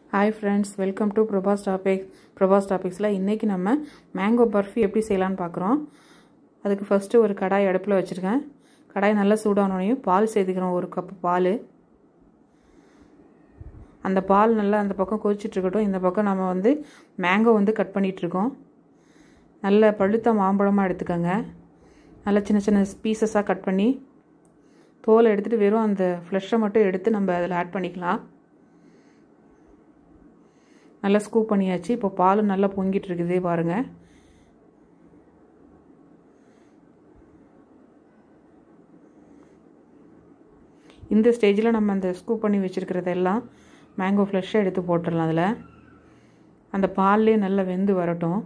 hi friends welcome to Prabha's topics Prabha's டாபிக்ஸில் இன்றைக்கி நம்ம மேங்கோ பர்ஃபி எப்படி செய்யலான்னு பார்க்குறோம் அதுக்கு ஃபஸ்ட்டு ஒரு கடாய் அடுப்பில் வச்சுருக்கேன் கடாய் நல்லா சூடானோடனையும் பால் சேர்த்துக்கிறோம் ஒரு கப்பு பால் அந்த பால் நல்லா அந்த பக்கம் கொதிச்சிட்ருக்கட்டும் இந்த பக்கம் நம்ம வந்து மேங்கோ வந்து கட் பண்ணிகிட்ருக்கோம் நல்ல பழுத்த மாம்பழமாக எடுத்துக்கோங்க நல்லா சின்ன சின்ன பீசஸாக கட் பண்ணி தோலை எடுத்துகிட்டு வெறும் அந்த ஃப்ளஷை மட்டும் எடுத்து நம்ம அதில் ஆட் பண்ணிக்கலாம் நல்லா ஸ்கூப் பண்ணியாச்சு இப்போ பால் நல்லா பொங்கிட்டு இருக்குது பாருங்கள் இந்த ஸ்டேஜில் நம்ம அந்த ஸ்கூப் பண்ணி வச்சுருக்கிறதெல்லாம் மேங்கோ ஃப்ளஷ்ஷை எடுத்து போட்டுடலாம் அதில் அந்த பால்லே நல்லா வெந்து வரட்டும்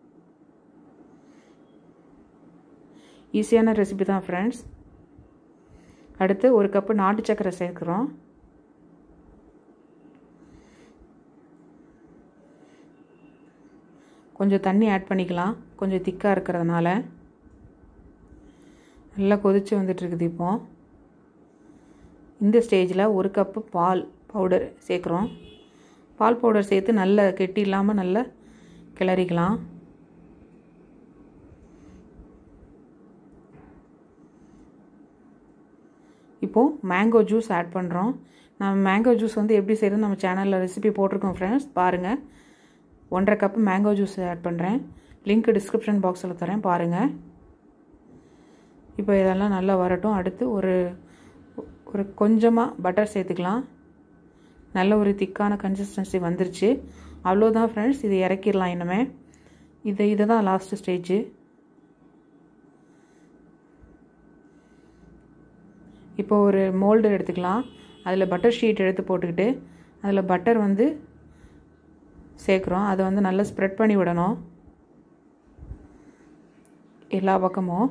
ஈஸியான ரெசிபி தான் ஃப்ரெண்ட்ஸ் அடுத்து ஒரு கப்பு நாட்டு சக்கரை சேர்க்குறோம் கொஞ்சம் தண்ணி ஆட் பண்ணிக்கலாம் கொஞ்சம் திக்காக இருக்கிறதுனால நல்லா கொதித்து வந்துட்டுருக்குது இப்போ இந்த ஸ்டேஜில் ஒரு கப்பு பால் பவுடர் சேர்க்குறோம் பால் பவுடர் சேர்த்து நல்ல கெட்டி இல்லாமல் நல்லா கிளறிக்கலாம் இப்போது மேங்கோ ஜூஸ் ஆட் பண்ணுறோம் நம்ம மேங்கோ ஜூஸ் வந்து எப்படி செய்கிறது நம்ம சேனலில் ரெசிபி போட்டிருக்கோம் ஃப்ரெண்ட்ஸ் பாருங்கள் ஒன்றரை கப்பு மேங்கோ ஜூஸ் ஆட் பண்ணுறேன் லிங்க் டிஸ்கிரிப்ஷன் பாக்ஸில் தரேன் பாருங்கள் இப்போ இதெல்லாம் நல்லா வரட்டும் அடுத்து ஒரு ஒரு கொஞ்சமாக பட்டர் சேர்த்துக்கலாம் நல்ல ஒரு திக்கான கன்சிஸ்டன்சி வந்துருச்சு அவ்வளோதான் ஃப்ரெண்ட்ஸ் இதை இறக்கிடலாம் இனிமே இது இது தான் லாஸ்ட்டு ஸ்டேஜு இப்போ ஒரு மோல்டு எடுத்துக்கலாம் அதில் பட்டர் ஷீட் எடுத்து போட்டுக்கிட்டு அதில் பட்டர் வந்து சேர்க்குறோம் அதை வந்து நல்லா ஸ்ப்ரெட் பண்ணி விடணும் எல்லா பக்கமும்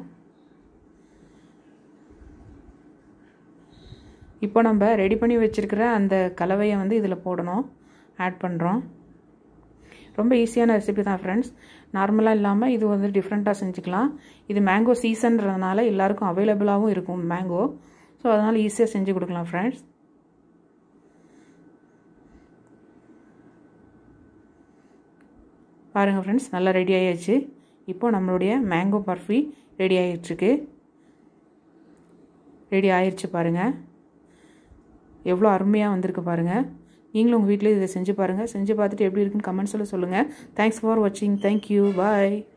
இப்போ நம்ம ரெடி பண்ணி வச்சுருக்கிற அந்த கலவையை வந்து இதில் போடணும் ஆட் பண்ணுறோம் ரொம்ப ஈஸியான ரெசிபி தான் ஃப்ரெண்ட்ஸ் நார்மலாக இல்லாமல் இது வந்து டிஃப்ரெண்ட்டாக செஞ்சுக்கலாம் இது மேங்கோ சீசன்றதுனால எல்லாருக்கும் அவைலபிளாகவும் இருக்கும் மேங்கோ ஸோ அதனால் ஈஸியாக செஞ்சு கொடுக்கலாம் ஃப்ரெண்ட்ஸ் பாருங்கள் ஃப்ரெண்ட்ஸ் நல்லா ரெடி ஆகிடுச்சு இப்போ நம்மளுடைய மேங்கோ பர்ஃபி ரெடி ஆகிடுச்சுக்கு ரெடி ஆயிடுச்சு பாருங்கள் எவ்வளோ அருமையாக வந்திருக்கு பாருங்கள் நீங்களும் உங்கள் வீட்டில் இதை செஞ்சு பாருங்கள் செஞ்சு பார்த்துட்டு எப்படி இருக்குன்னு கமெண்ட்ஸில் சொல்லுங்கள் தேங்க்ஸ் ஃபார் வாட்சிங் தேங்க்யூ பாய்